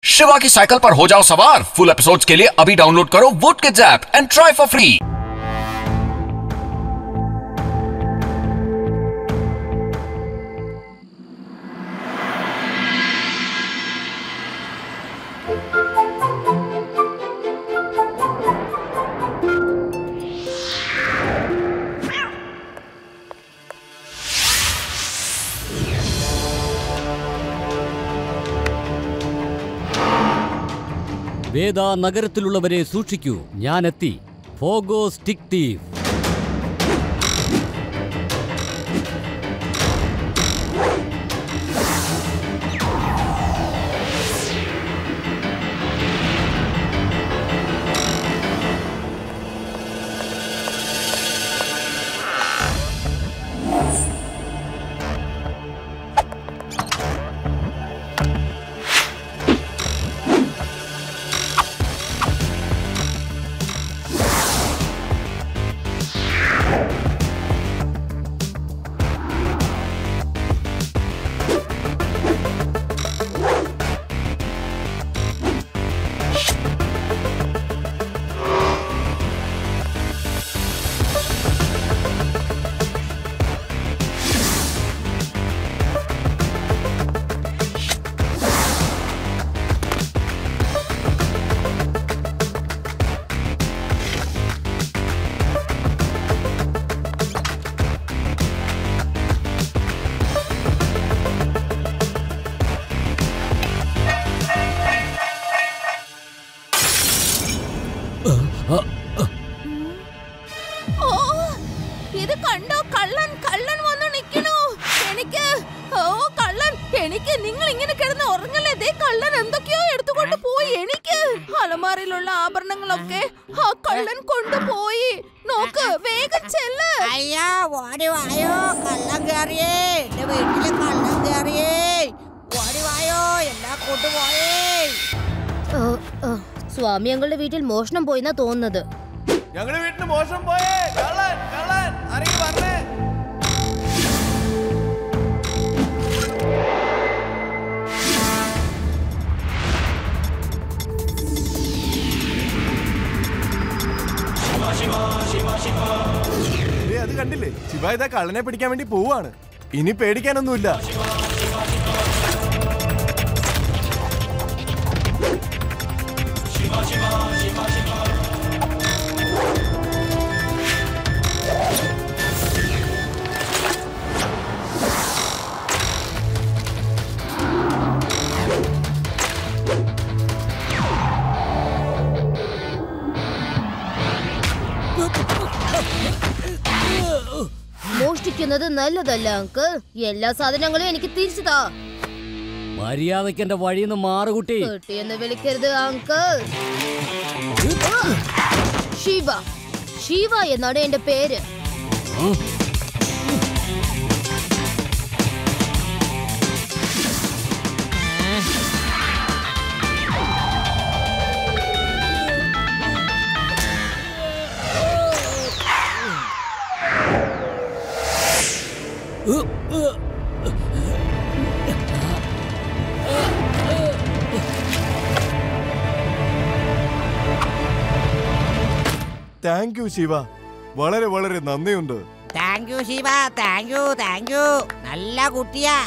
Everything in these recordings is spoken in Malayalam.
शिवा की साइकिल पर हो जाओ सवार फुल एपिसोड्स के लिए अभी डाउनलोड करो Voot kids app and try for free വേദ നഗരത്തിലുള്ളവരെ സൂക്ഷിക്കൂ ഞാനെത്തി ഫോഗോ സ്റ്റിക് തീവ് ഓ ഇത് കണ്ടോ കള്ളൻ കള്ളൻ വന്ന് നിൽക്കണു എനിക്ക് ഓ കള്ളൻ എനിക്ക് നിങ്ങൾ ഇങ്ങനെ കിടന്ന് ഉറങ്ങല്ലേ ദേ കള്ളൻ എന്തൊക്കെയോ എടുത്തുകൊണ്ട് പോയി എനിക്ക് അലമാരയിലുള്ള ആഭരണങ്ങളൊക്കെ ആ കള്ളൻ കൊണ്ടുപോയി നോക്ക് വേഗം ചെല്ല് അയ്യാ ഓടി വായോ കള്ളം കയറിയേ എന്റെ വീട്ടില് കള്ളം കയറിയേ ഓടി വായോ എല്ലാം കൊണ്ടുപോയേ സ്വാമി ഞങ്ങളുടെ വീട്ടിൽ മോഷണം പോയിന്നാ തോന്നുന്നത് ഞങ്ങളുടെ വീട്ടിന് മോശം പോയേ കള്ളൻ കള്ളൻ അറിയി പറഞ്ഞേ ദേ, അത് കണ്ടില്ലേ ശിവ ഇതാ കള്ളനെ പിടിക്കാൻ വേണ്ടി പോവാണ് ഇനി പേടിക്കാനൊന്നുമില്ല മോഷ്ടിക്കുന്നത് നല്ലതല്ല അങ്കിൾ എല്ലാ സാധനങ്ങളും എനിക്ക് തിരിച്ചു താ മര്യാദയ്ക്ക് എന്റെ വഴിന്ന് മാറുകുട്ടി കുട്ടിയെന്ന് വിളിക്കരുത് അങ്കിൾ ശിവ ശിവ എന്നാണ് എന്റെ പേര് താങ്ക് യു ശിവ വളരെ വളരെ നന്ദിയുണ്ട് thank you Shiva thank you thank you നല്ല കുട്ടിയാ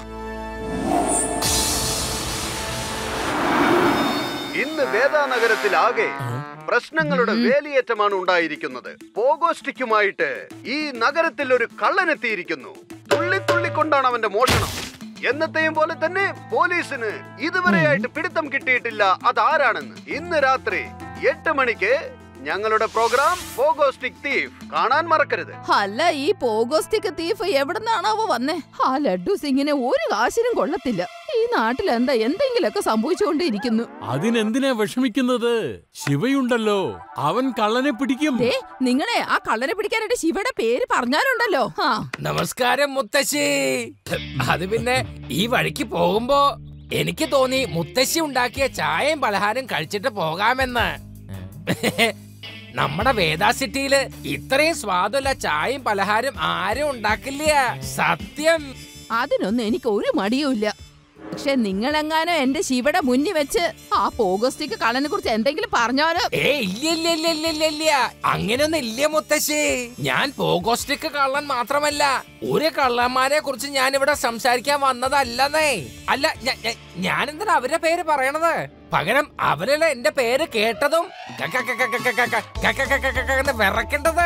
ഇന്ന് വേദാനഗരത്തിലാകെ പ്രശ്നങ്ങളുടെ വേലിയേറ്റമാണ് ഉണ്ടായിരിക്കുന്നത് പോഗോസ്റ്റിക്കുമായിട്ട് ഈ നഗരത്തിൽ ഒരു കള്ളനെത്തിയിരിക്കുന്നു തുള്ളി തുള്ളിക്കൊണ്ടാണ് അവന്റെ മോഷണം എന്നത്തെയും പോലെ തന്നെ പോലീസിന് ഇതുവരെയായിട്ട് പിടുത്തം കിട്ടിയിട്ടില്ല അതാരാണെന്ന് ഇന്ന് രാത്രി എട്ട് മണിക്ക് ഞങ്ങളുടെ പ്രോഗ്രാം പോഗോസ്റ്റിക് തീഫ് കാണാൻ മറക്കരുത് അല്ല ഈ പോഗോസ്റ്റിക് തീഫ് എവിടുന്നാണാവോ വന്നേ ആ ലഡ്ഡു സിംഗിനെ ഒരു കാശിനും കൊള്ളത്തില്ല ഈ നാട്ടിൽ എന്താ എന്തെങ്കിലുമൊക്കെ സംഭവിച്ചുകൊണ്ടിരിക്കുന്നു അതിനെന്തിനാ വിഷമിക്കുന്നത് ശിവയുണ്ടല്ലോ അവൻ കള്ളനെ പിടിക്കും ദേ നിങ്ങളെ ആ കള്ളനെ പിടിക്കാനായിട്ട് ശിവയുടെ പേര് പറഞ്ഞാലുണ്ടല്ലോ ആ നമസ്കാരം മുത്തശ്ശി അത് പിന്നെ ഈ വഴിക്ക് പോകുമ്പോ എനിക്ക് തോന്നി മുത്തശ്ശി ഉണ്ടാക്കിയ ചായയും പലഹാരം കഴിച്ചിട്ട് പോകാമെന്ന് നമ്മുടെ വേദാ സിറ്റിയില് ഇത്രയും സ്വാദുള്ള ചായയും പലഹാരം ആരും ഉണ്ടാക്കില്ല സത്യം അതിനൊന്നും എനിക്ക് ഒരു മടിയുമില്ല പക്ഷെ നിങ്ങളെങ്ങാനും എന്റെ ശിവയുടെ മുന്നിൽ വെച്ച് ആ പോഗോസ്റ്റിക്ക് കള്ളനെ കുറിച്ച് എന്തെങ്കിലും പറഞ്ഞാലോ ഏ ഇല്ല ഇല്ല ഇല്ല ഇല്ല ഇല്ല ഇല്ല അങ്ങനെയൊന്നും ഇല്ല മുത്തശ്ശി ഞാൻ പോഗോസ്റ്റിക്ക് കള്ളൻ മാത്രമല്ല ഒരു കള്ളന്മാരെ കുറിച്ച് ഞാൻ ഇവിടെ സംസാരിക്കാൻ വന്നതല്ലെന്നേ അല്ല ഞ- ഞ- ഞാൻ എന്തിനാ അവരുടെ പേര് പറയണത് പകരം അവരല്ല എന്റെ പേര് കേട്ടതും ക- ക- ക- ക- ക- ക- ക- ക- ക- ക- ക- ക- ക- എന്ന് വിറക്കേണ്ടത്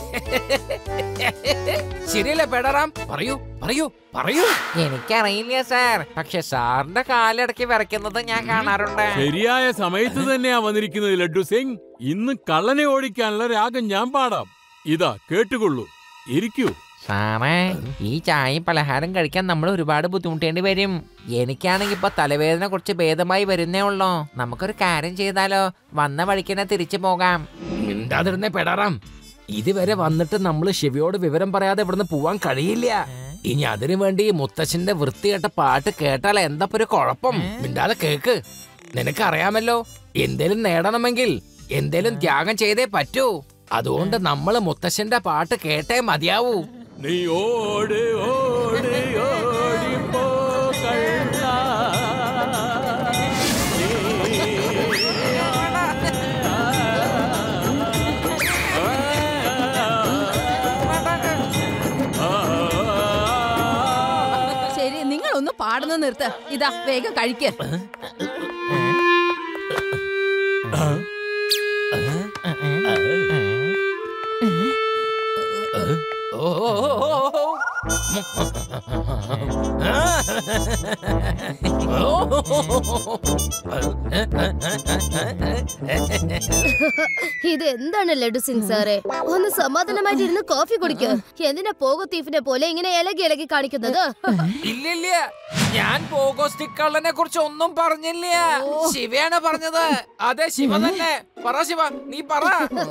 ശരിയല്ലേ പേടറാം പറയൂ പറയൂ പറയൂ എനിക്കറിയില്ല സാർ പക്ഷെ സാറിന്റെ കാലിടയ്ക്ക് വിറയ്ക്കുന്നത് ഞാൻ കാണാറുണ്ട് ശരിയായ സമയത്ത് തന്നെയാ വന്നിരിക്കുന്നത് ലഡ്ഡു സിംഗ് ഇന്ന് കള്ളനെ ഓടിക്കാനുള്ള രാഗം ഞാൻ പാടാം ഇതാ കേട്ടുകൊള്ളൂ ഇരിക്കൂ സാറേ ഈ ചായയും പലഹാരം കഴിക്കാൻ നമ്മൾ ഒരുപാട് ബുദ്ധിമുട്ടേണ്ടി വരും എനിക്കാണെങ്കിൽ ഇപ്പൊ തലവേദന കുറച്ച് ഭേദമായി വരുന്നേ ഉള്ളൂ നമുക്കൊരു കാര്യം ചെയ്താലോ വന്ന വഴിക്ക് തന്നെ തിരിച്ചു പോകാം മിണ്ടാതിരുന്നേ പെടാറാം ഇതുവരെ വന്നിട്ട് നമ്മൾ ശിവയോട് വിവരം പറയാതെ ഇവിടുന്ന് പോവാൻ കഴിയില്ല ഇനി അതിനു വേണ്ടി മുത്തച്ഛന്റെ വൃത്തികെട്ട പാട്ട് കേട്ടാൽ എന്താ ഒരു കുഴപ്പം മിണ്ടാതെ കേക്ക് നിനക്കറിയാമല്ലോ എന്തേലും നേടണമെങ്കിൽ എന്തേലും ത്യാഗം ചെയ്തേ പറ്റൂ അതുകൊണ്ട് നമ്മൾ മുത്തശ്ശന്റെ പാട്ട് കേട്ടേ മതിയാവൂ നീ ഓട് ഓട് ഓടിപ്പോ കള്ളാ. ശരി നിങ്ങൾ ഒന്ന് പാടുന്നത് നിർത്ത് ഇതാ വേഗം കഴിക്ക് ഇത് എന്താണ് ലഡു സിംഗ് സാറേ ഒന്ന് സമാധാനമായിട്ട് ഇരുന്ന് കോഫി കുടിക്ക് എന്തിനാ പോകോ തീഫിനെ പോലെ ഇങ്ങനെ ഇലകി ഇലകി കാണിക്കുന്നത് ഇല്ലില്ല ഞാൻ പോഗോസ്റ്റിക് കള്ളനെ കുറിച്ച് ഒന്നും പറഞ്ഞില്ല ശിവയാണ് പറഞ്ഞത് അതെ ശിവ തന്നെ പറ ശിവ നീ പറ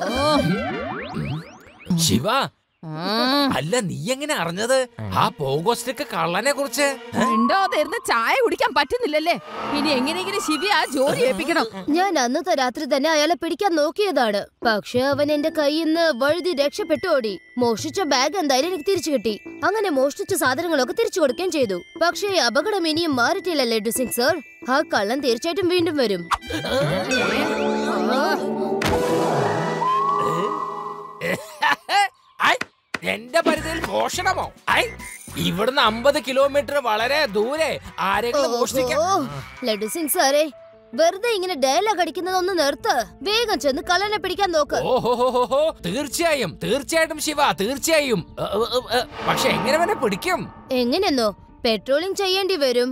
ശിവ അല്ല നീ എങ്ങനെ അറിഞ്ഞത് ആ പോഗോസ്റ്റിക് കള്ളനെ കുറിച്ച് ഉണ്ടോ തരുന്ന ചായ കുടിക്കാൻ പറ്റുന്നില്ലല്ലേ ഇനി എങ്ങനെയെങ്കിലും ശിവി ആ ജോലി ഏൽപ്പിക്കണം ഞാൻ അന്നത്തെ രാത്രി തന്നെ അയാളെ പിടിക്കാൻ നോക്കിയതാണ് പക്ഷെ അവൻ എന്റെ കയ്യിൽ നിന്ന് വഴുതി രക്ഷപ്പെട്ടു ഓടി മോഷ്ടിച്ച ബാഗ് എന്തായാലും എനിക്ക് തിരിച്ചു കിട്ടി അങ്ങനെ മോഷ്ടിച്ച സാധനങ്ങളൊക്കെ തിരിച്ചു കൊടുക്കുകയും ചെയ്തു പക്ഷേ ഈ അപകടം ഇനിയും മാറിയിട്ടില്ല ലഡു സിംഗ് സർ ആ കള്ളൻ തീർച്ചയായിട്ടും വീണ്ടും വരും ഐ, എന്റെ പരിധിയിൽ മോഷണമോ ഐ ഇവിടുന്ന് അമ്പത് കിലോമീറ്റർ വളരെ ദൂരെ ആരെങ്കിലും മോഷ്ടിക്കാൻ ഓഹോ, ലഡു സിംഗ് സാറേ വെറുതെ ഇങ്ങനെ ഡയലോഗ് അടിക്കുന്നത് ഒന്ന് നിർത്ത് വേഗം ചെന്ന് കള്ളനെ പിടിക്കാൻ നോക്ക് ഓഹോഹോഹോ തീർച്ചയായും തീർച്ചയായിട്ടും ശിവ തീർച്ചയായും എ, എ, എ, പക്ഷെ എങ്ങനെ അവനെ പിടിക്കും എങ്ങനെയെന്നോ പെട്രോളിംഗ് ചെയ്യേണ്ടി വരും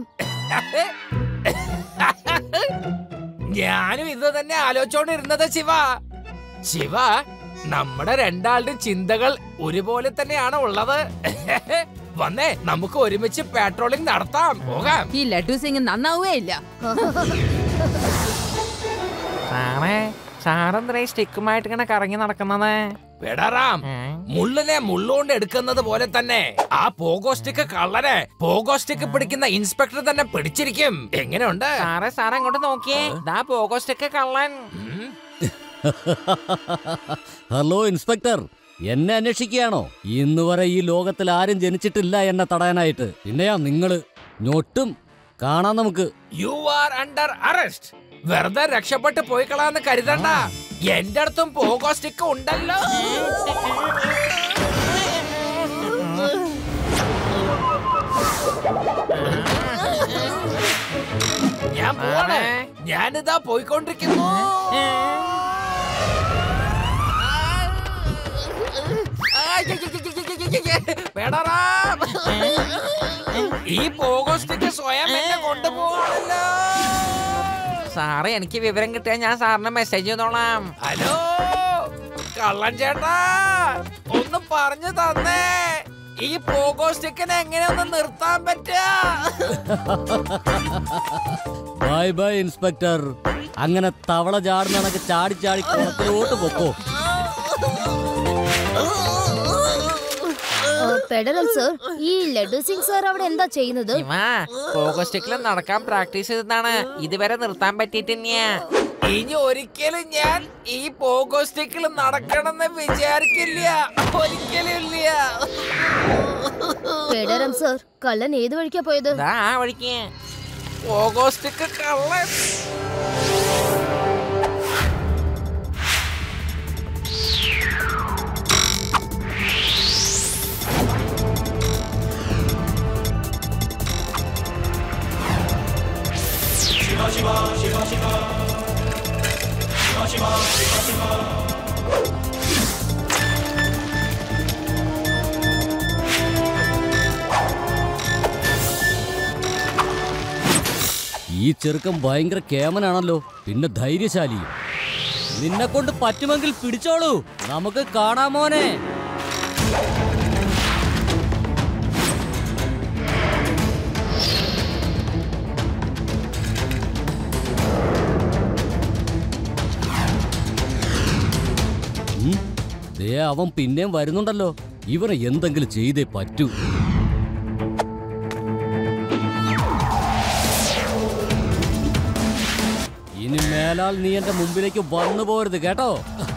ഞാനും ഇത് തന്നെ ആലോചിച്ചോണ്ടിരുന്നത് ശിവ ശിവ നമ്മുടെ രണ്ടാളുടെയും ചിന്തകൾ ഒരുപോലെ തന്നെയാണ് ഉള്ളത് വന്നേ നമുക്ക് ഒരുമിച്ച് പെട്രോളിംഗ് നടത്താം പോകാം ഈ ലഡു സിംഗ് നന്നാവേ ഇല്ല സാറേ സാറെന്തേ സ്റ്റിക്കുമായിട്ട് ഇങ്ങനെ കറങ്ങി നടക്കുന്നത് പെടറാം മുള്ളിനെ മുള്ളുകൊണ്ട് എടുക്കുന്നത് പോലെ തന്നെ ആ പോഗോ സ്റ്റിക്ക് കള്ളനെ പോഗോ സ്റ്റിക്ക് പിടിക്കുന്ന ഇൻസ്പെക്ടർ തന്നെ പിടിച്ചിരിക്കും എങ്ങനെയുണ്ട് സാറേ സാറേ അങ്ങോട്ട് നോക്കിയേ ദാ പോഗോ സ്റ്റിക്ക് കള്ളൻ ഹലോ ഇൻസ്പെക്ടർ എന്നെ അന്വേഷിക്കുകയാണോ ഇന്ന് വരെ ഈ ലോകത്തിൽ ആരും ജനിച്ചിട്ടില്ല എന്നെ തടയാനായിട്ട് പിന്നെയാ നിങ്ങള് ഞൊട്ടും കാണാം നമുക്ക് യു ആർ അണ്ടർ അറസ്റ്റ് വെറുതെ രക്ഷപ്പെട്ട് പോയി കളാന്ന് കരുതണ്ട എന്റെ അടുത്തും പോഗോ സ്റ്റിക്ക് ഉണ്ടല്ലോ ഞാൻ പോവാണ് ഞാനിതാ പോയിക്കൊണ്ടിരിക്കുന്നു പേടറാം ഈ പോഗോ സ്റ്റിക്ക് സ്വയം എന്നെ കൊണ്ടുപോകണല്ലോ സാറേ എനിക്ക് വിവരം കിട്ടിയാൽ ഞാൻ സാറിന് മെസ്സേജ് ചെയ്തോളാം ഹലോ കള്ളൻ ചേട്ടാ ഒന്ന് പറഞ്ഞു തന്നേ ഈ പോഗോ സ്റ്റിക്കിനെ എങ്ങനെ ഒന്ന് നിർത്താൻ പറ്റുക ബൈ ബൈ ഇൻസ്പെക്ടർ അങ്ങനെ തവള ചാടുന്ന കണക്ക് ചാടി ചാടി കുളത്തിലോട്ട് പൊക്കോ പെഡറൽ സർ ഈ ലഡു സിംഗ് സാർ അവിടെ എന്താ ചെയ്യുന്നത് പോഗോ സ്റ്റിക്കിൽ നടക്കാൻ പ്രാക്ടീസ് ചെയ്തതാണ് ഇതുവരെ നിർത്താൻ പറ്റിയിട്ടില്ല ഇനി ഒരിക്കലും ഞാൻ ഈ പോഗോ സ്റ്റിക്കിൽ നടക്കണമെന്ന് വിചാരിക്കില്ല ഒരിക്കലും ഇല്ല പെഡറൽ സർ കള്ളൻ ഏത് വഴിക്കാ പോയത് ആ വഴിക്ക് ഓഗോസ്റ്റിക്ക് കള്ളൻ ഈ ചെറുക്കൻ ഭയങ്കര കേമനാണല്ലോ പിന്നെ ധൈര്യശാലിയും നിന്നെ കൊണ്ട് പറ്റുമെങ്കിൽ പിടിച്ചോളൂ നമുക്ക് കാണാമോനെ ഉം, ദേ അവൻ പിന്നെയും വരുന്നുണ്ടല്ലോ ഇവനെ എന്തെങ്കിലും ചെയ്തേ പറ്റൂ ഇനി മേലാൽ നീ എന്റെ മുമ്പിലേക്ക് വന്നു പോരുത് കേട്ടോ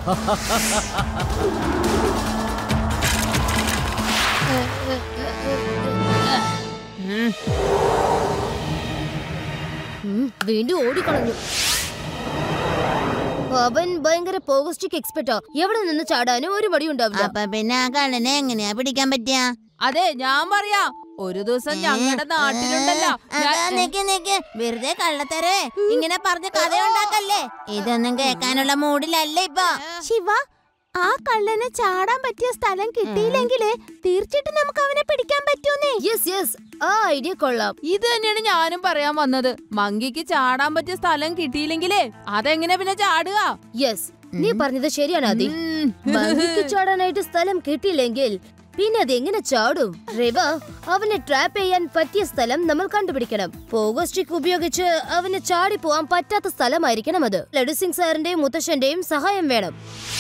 ഉം, വീണ്ടും ഓടിക്കളഞ്ഞു അവൻ ഭയങ്കര പോഗസ്റ്റിക് എക്സ്പെർട്ടാ എവിടെ നിന്ന് ചാടാനും ഒരു മടി ഉണ്ടാവില്ല അപ്പൊ പിന്നെ ആ കള്ളനെ എങ്ങനെയാ പിടിക്കാൻ പറ്റിയ അതെ ഞാൻ പറയാം ഒരു ദിവസം ഞങ്ങളുടെ നാട്ടിലുണ്ടല്ലോ ഞാൻ- നിക്ക് നിക്ക് വെറുതെ കള്ളത്തരേ ഇങ്ങനെ പറഞ്ഞ് കഥ ഉണ്ടാക്കല്ലേ ഇതൊന്നും കേൾക്കാനുള്ള മൂഡിലല്ല ഇപ്പൊ ശിവ ആ കള്ളന് ചാടാൻ പറ്റിയ സ്ഥലം കിട്ടിയില്ലെങ്കില് തീർച്ചയായിട്ടും നമുക്ക് അവനെ പിടിക്കാൻ പറ്റൂന്നേ യെസ് യെസ് ആ ഐഡിയ കൊള്ളാം ഇത് തന്നെയാണ് ഞാനും പറയാൻ വന്നത് മങ്കിക്ക് ചാടാൻ പറ്റിയ സ്ഥലം കിട്ടിയില്ലെങ്കിലേ അതെങ്ങനെ പിന്നെ ചാടുക യെസ് നീ പറഞ്ഞത് ശരിയാണ് അതി ഉം. മങ്കിക്ക് ചാടാനായിട്ട് സ്ഥലം കിട്ടിയില്ലെങ്കിൽ പിന്നെ അത് എങ്ങനെ ചാടും റിവ അവനെ ട്രാപ്പ് ചെയ്യാൻ പറ്റിയ സ്ഥലം നമ്മൾ കണ്ടുപിടിക്കണം പോഗോസ്റ്റിക് ഉപയോഗിച്ച് അവന് ചാടി പോവാൻ പറ്റാത്ത സ്ഥലമായിരിക്കണം അത് ലഡു സിംഗ് സാറിന്റെയും മുത്തശ്ശന്റെയും സഹായം വേണം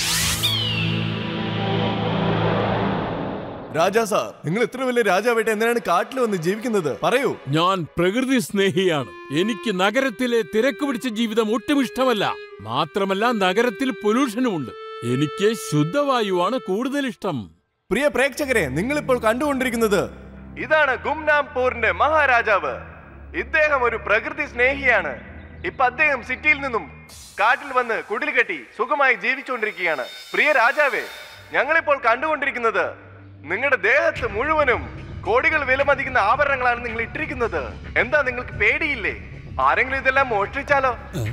രാജാ സാർ നിങ്ങൾ ഇത്ര വലിയ രാജാവായിട്ട് എന്തിനാണ് കാട്ടിൽ വന്ന് ജീവിക്കുന്നത് പറയൂ ഞാൻ പ്രകൃതി സ്നേഹിയാണ് എനിക്ക് നഗരത്തിലെ തിരക്ക് പിടിച്ച ജീവിതം ഒട്ടും ഇഷ്ടമല്ല മാത്രമല്ല നഗരത്തിൽ പൊല്യൂഷനുമുണ്ട് എനിക്ക് ശുദ്ധവായുവാണ് കൂടുതൽ ഇഷ്ടം പ്രിയ പ്രേക്ഷകരെ നിങ്ങൾ ഇപ്പോൾ കണ്ടുകൊണ്ടിരിക്കുന്നത് ഇതാണ് ഗുംനാംപൂരിന്റെ മഹാരാജാവ് ഇദ്ദേഹം ഒരു പ്രകൃതി സ്നേഹിയാണ് ഇപ്പൊ അദ്ദേഹം സിറ്റിയിൽ നിന്നും കാട്ടിൽ വന്ന് കുടിൽ കെട്ടി സുഖമായി ജീവിച്ചുകൊണ്ടിരിക്കുകയാണ് പ്രിയ രാജാവേ ഞങ്ങളിപ്പോൾ കണ്ടുകൊണ്ടിരിക്കുന്നത് നിങ്ങളുടെ ദേഹത്ത് മുഴുവനും കോടികൾ വിലമതിക്കുന്ന ആഭരണങ്ങളാണ് നിങ്ങൾ ഇട്ടിരിക്കുന്നത് എന്താ നിങ്ങൾക്ക് പേടിയില്ലേ ആരെങ്കിലും ഇതെല്ലാം മോഷ്ടിച്ചാലോ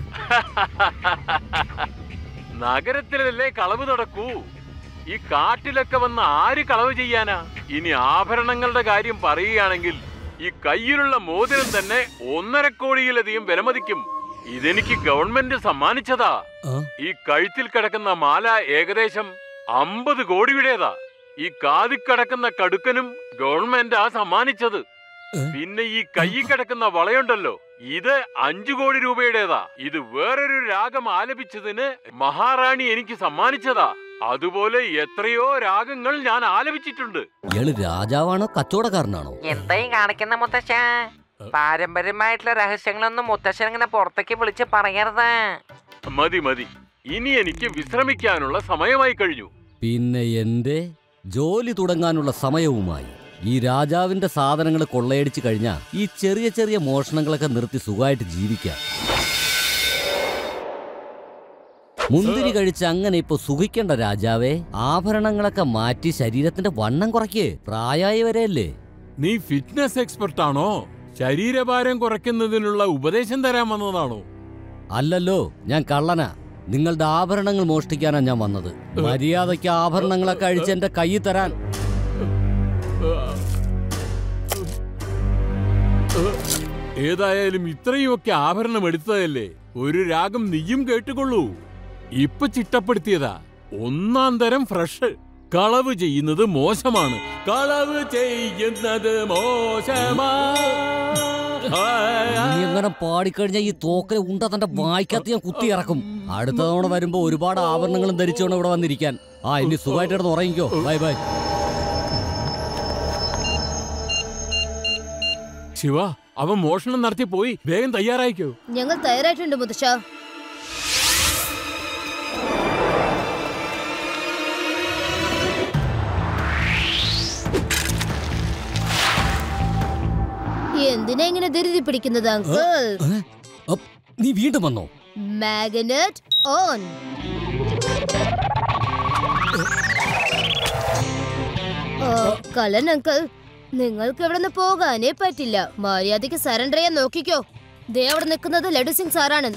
നഗരത്തിലല്ലേ കളവ് നടക്കൂ ഈ കാട്ടിലൊക്കെ വന്ന് ആര് കളവ് ചെയ്യാനാ ഇനി ആഭരണങ്ങളുടെ കാര്യം പറയുകയാണെങ്കിൽ ഈ കയ്യിലുള്ള മോതിരം തന്നെ ഒന്നര കോടിയിലധികം വിലമതിക്കും ഇതെനിക്ക് ഗവൺമെന്റ് സമ്മാനിച്ചതാ ആ? ഈ കഴുത്തിൽ കിടക്കുന്ന മാല ഏകദേശം അമ്പത് കോടിയുടേതാ ഈ കാതിൽ കിടക്കുന്ന കടുക്കനും ഗവൺമെന്റാ സമ്മാനിച്ചത് ഏ? പിന്നെ ഈ കയ്യിൽ കിടക്കുന്ന വളയുണ്ടല്ലോ ഇത് അഞ്ചു കോടി രൂപയുടേതാ ഇത് വേറൊരു രാഗം ആലപിച്ചതിന് മഹാറാണി എനിക്ക് സമ്മാനിച്ചതാ അതുപോലെ എത്രയോ രാഗങ്ങൾ ഞാൻ ആലപിച്ചിട്ടുണ്ട് ഇയാള് രാജാവാണോ കച്ചവടക്കാരനാണോ എന്തായി കാണിക്കുന്ന മുത്തശ്ശ പാരമ്പര്യമായിട്ടുള്ള രഹസ്യങ്ങളൊന്നും മുത്തശ്ശൻ ഇങ്ങനെ പുറത്തേക്ക് വിളിച്ച് പറയരുത് മതി മതി ഇനി എനിക്ക് വിശ്രമിക്കാനുള്ള സമയമായി കഴിഞ്ഞു പിന്നെ എന്റെ ജോലി തുടങ്ങാനുള്ള സമയവുമായി ഈ രാജാവിന്റെ സാധനങ്ങൾ കൊള്ളയടിച്ചു കഴിഞ്ഞാൽ ഈ ചെറിയ ചെറിയ മോഷണങ്ങളൊക്കെ നിർത്തി സുഖമായിട്ട് ജീവിക്കാം മുന്തിരി കഴിച്ച് അങ്ങനെ ഇപ്പൊ സുഖിക്കേണ്ട രാജാവേ ആഭരണങ്ങളൊക്കെ മാറ്റി ശരീരത്തിന്റെ വണ്ണം കുറയ്ക്ക് പ്രായമായി വരെയല്ലേ നീ ഫിറ്റ്നസ് എക്സ്പെർട്ട് ആണോ ശരീരഭാരം കുറയ്ക്കുന്നതിനുള്ള ഉപദേശം തരാൻ വന്നതാണോ അല്ലല്ലോ ഞാൻ കള്ളനാ നിങ്ങളുടെ ആഭരണങ്ങൾ മോഷ്ടിക്കാനാ ഞാൻ വന്നത് മര്യാദയ്ക്ക് ആഭരണങ്ങളൊക്കെ അഴിച്ച് എന്റെ കയ്യിൽ തരാൻ ഏതായാലും ഇത്രയുമൊക്കെ ആഭരണം എടുത്തതല്ലേ ഒരു രാഗം നീയും കേട്ടുകൊള്ളൂ ഇപ്പൊ ചിട്ടപ്പെടുത്തിയതാ ഒന്നാം തരം ഫ്രഷ് കളവ് ചെയ്യുന്നത് മോശമാണ് കളവ് ചെയ്യുന്നത് മോശമാ നീ എങ്ങനെ പാടിക്കഴിഞ്ഞാൽ ഈ തോക്കലെ ഉണ്ട തന്റെ വായിക്കകത്ത് ഞാൻ കുത്തി ഇറക്കും അടുത്ത തവണ വരുമ്പോ ഒരുപാട് ആഭരണങ്ങളും ധരിച്ചുകൊണ്ട് ഇവിടെ വന്നിരിക്കാൻ ആ ഇനി സുഖമായിട്ട് കിടന്ന് ഉറങ്ങിക്കോ ബൈ ബൈ ശിവ അവൻ മോഷണം നടത്തി പോയി വേഗം തയ്യാറായിക്കോ ഞങ്ങൾ തയ്യാറായിട്ടുണ്ട് മുത്തശ്ശ എന്തിനാ ഇങ്ങനെ ധൃതി പിടിക്കുന്നത് അങ്കിൾ ഏ? അപ്പ്, നീ വീണ്ടും വന്നോ മാഗ്നറ്റ് ഓൺ ഓ, കള്ളൻ അങ്കിൾ നിങ്ങൾക്ക് ഇവിടെ നിന്ന് പോകാനേ പറ്റില്ല മര്യാദയ്ക്ക് സറണ്ടർ ചെയ്യാൻ നോക്കിക്കോ ദേ അവിടെ നിൽക്കുന്നത് ലഡു സിംഗ് സാറാണ്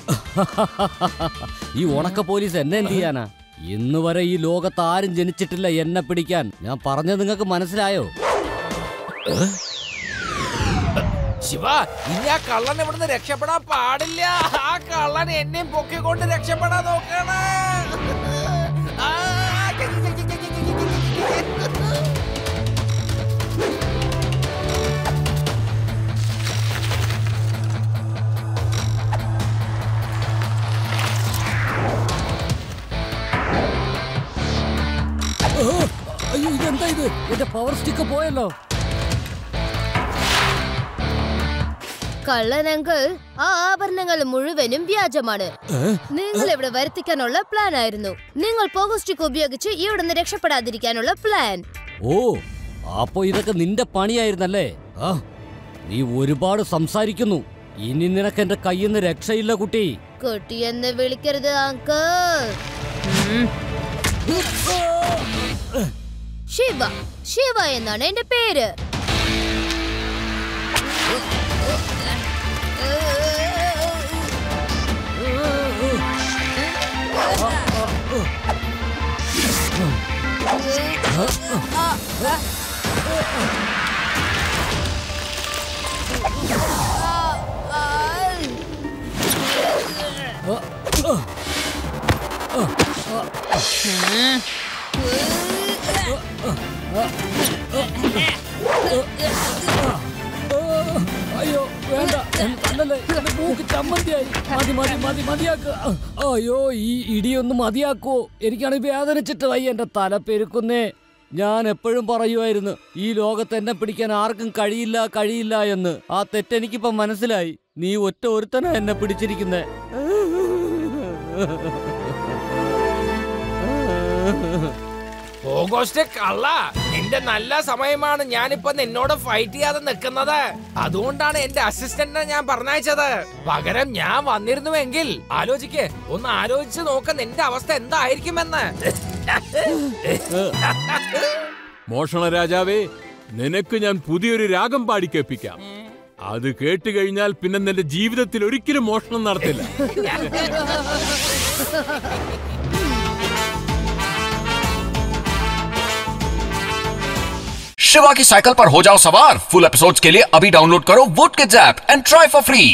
ഈ ഉണക്ക പോലീസ് എന്നെ എന്ത് ചെയ്യാനാ ഇന്ന് വരെ ഈ ലോകത്ത് ആരും ജനിച്ചിട്ടില്ല എന്നെ പിടിക്കാൻ ഞാൻ പറഞ്ഞത് നിങ്ങൾക്ക് മനസ്സിലായോ ശിവ ഇനി ആ കള്ളൻ ഇവിടുന്ന് രക്ഷപ്പെടാൻ പാടില്ല ആ കള്ളൻ എന്നെയും പൊക്കിക്കൊണ്ട് രക്ഷപ്പെടാൻ നോക്കണ ഓ, അയ്യോ ഇതെന്താ ഇത് എന്റെ പവർ സ്റ്റിക്ക് പോയല്ലോ കള്ളൻ അങ്കിൾ ആ ആഭരണങ്ങൾ മുഴുവനും വ്യാജമാണ് നിങ്ങൾ ഇവിടെ വരുത്തിക്കാനുള്ള പ്ലാൻ ആയിരുന്നു നിങ്ങൾ പോഗോസ്റ്റിക് ഉപയോഗിച്ച് ഇവിടെ നിന്ന് രക്ഷപ്പെടാതിരിക്കാനുള്ള പ്ലാൻ ഓ അപ്പൊ ഇതൊക്കെ നിന്റെ പണിയായിരുന്നല്ലേ ആ നീ ഒരുപാട് സംസാരിക്കുന്നു ഇനി നിനക്ക് എന്റെ കയ്യിൽ നിന്ന് രക്ഷയില്ല കുട്ടി കുട്ടിയെന്ന് വിളിക്കരുത് അങ്കിൾ ശിവ ശിവ എന്നാണ് എന്റെ പേര് അയ്യോ വേണ്ട എന്നെ തല്ലല്ലേ എന്റെ മൂക്ക് ചമ്മന്തിയായി മതി മതി മതി മതിയാക്ക് അയ്യോ ഈ ഇടിയൊന്ന് മതിയാക്കോ എനിക്കാണ് വേദനിച്ചിട്ട് വയ്യ എന്റെ തല പെരുക്കുന്നേ ഞാൻ എപ്പോഴും പറയുമായിരുന്നു ഈ ലോകത്ത് എന്നെ പിടിക്കാൻ ആർക്കും കഴിയില്ല കഴിയില്ല എന്ന് ആ തെറ്റെനിക്കിപ്പം മനസ്സിലായി നീ ഒറ്റ ഒരുത്തനാ എന്നെ പിടിച്ചിരിക്കുന്നേ ഓഗസ്റ്റ് കള്ള നിന്റെ നല്ല സമയമാണ് ഞാനിപ്പോ നിന്നോട് ഫൈറ്റ് ചെയ്യാതെ നിൽക്കുന്നത് അതുകൊണ്ടാണ് എന്റെ അസിസ്റ്റന്റിനെ ഞാൻ പറഞ്ഞയച്ചത് പകരം ഞാൻ വന്നിരുന്നുവെങ്കിൽ ആലോചിക്ക് ഒന്ന് ആലോചിച്ച് നോക്ക നിന്റെ അവസ്ഥ എന്തായിരിക്കുമെന്ന് മോഷണ രാജാവേ നിനക്ക് ഞാൻ പുതിയൊരു രാഗം പാടിക്കേൽപ്പിക്കാം അത് കേട്ട് കഴിഞ്ഞാൽ പിന്നെ നിന്റെ ജീവിതത്തിൽ ഒരിക്കലും മോഷണം നടത്തില്ല शिवा की साइकिल पर हो जाओ सवार फुल एपिसोड्स के लिए अभी डाउनलोड करो Voot kids app and try for free